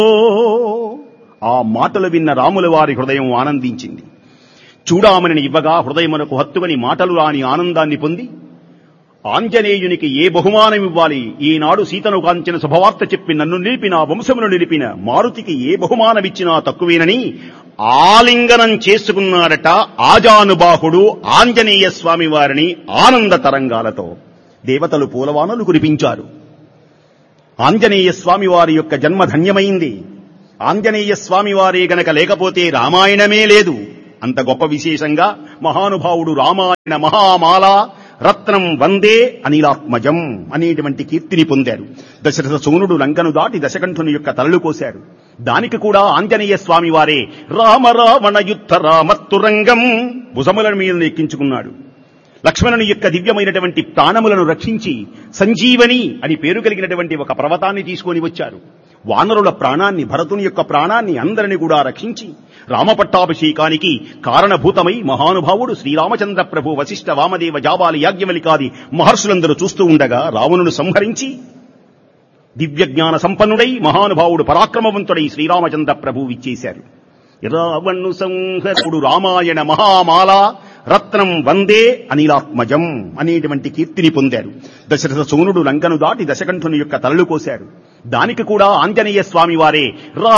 ఆ మాటలు విన్న రాముల వారి హృదయం ఆనందించింది చూడామని ఇవ్వగా హృదయమునకు హత్తువని మాటలు రాని ఆనందాన్ని పొంది ఆంజనేయునికి ఏ బహుమానం ఇవ్వాలి ఈనాడు సీతను కాంచిన శుభవార్త చెప్పి నన్ను నిలిపిన వంశమును నిలిపిన మారుతికి ఏ బహుమానమిచ్చినా తక్కువేనని ఆలింగనం చేసుకున్నాడట ఆజానుబాహుడు ఆంజనేయ స్వామి వారిని ఆనంద తరంగాలతో దేవతలు పూలవానలు కురిపించారు ఆంజనేయ స్వామి వారి యొక్క జన్మ ధన్యమైంది ఆంజనేయ స్వామి వారే గనక లేకపోతే రామాయణమే లేదు అంత గొప్ప విశేషంగా మహానుభావుడు రామాయణ మహామాల రత్నం వందే అనిలాత్మజం అనేటువంటి కీర్తిని పొందారు దశరథ సోనుడు లంకను దాటి దశకంఠుని యొక్క తలలు కోశాడు దానికి కూడా ఆంజనేయ స్వామి వారే రామ రావణ యుద్ధ రామత్తురంగం భుజముల మీద ఎక్కించుకున్నాడు లక్ష్మణుని యొక్క దివ్యమైనటువంటి ప్రాణములను రక్షించి సంజీవని అని పేరు కలిగినటువంటి ఒక పర్వతాన్ని తీసుకొని వచ్చారు వానరుల ప్రాణాన్ని భరతుని యొక్క ప్రాణాన్ని అందరిని కూడా రక్షించి రామపట్టాభిషేకానికి కారణభూతమై మహానుభావుడు శ్రీరామచంద్ర ప్రభు వశిష్ఠ వామదేవ జాబాలి యాజ్ఞవలికాది మహర్షులందరూ చూస్తూ ఉండగా రావణును సంహరించి దివ్యజ్ఞాన సంపన్నుడై మహానుభావుడు పరాక్రమవంతుడై శ్రీరామచంద్ర ప్రభు ఇచ్చేశారు రావణు సంహరుడు రామాయణ మహామాల రత్నం వందే అనిలాత్మజం అనేటువంటి కీర్తిని పొందారు దశరథ సోనుడు లంకను దాటి దశకంఠుని యొక్క తలలు కోశాడు దానికి కూడా ఆంజనేయ స్వామి వారే రా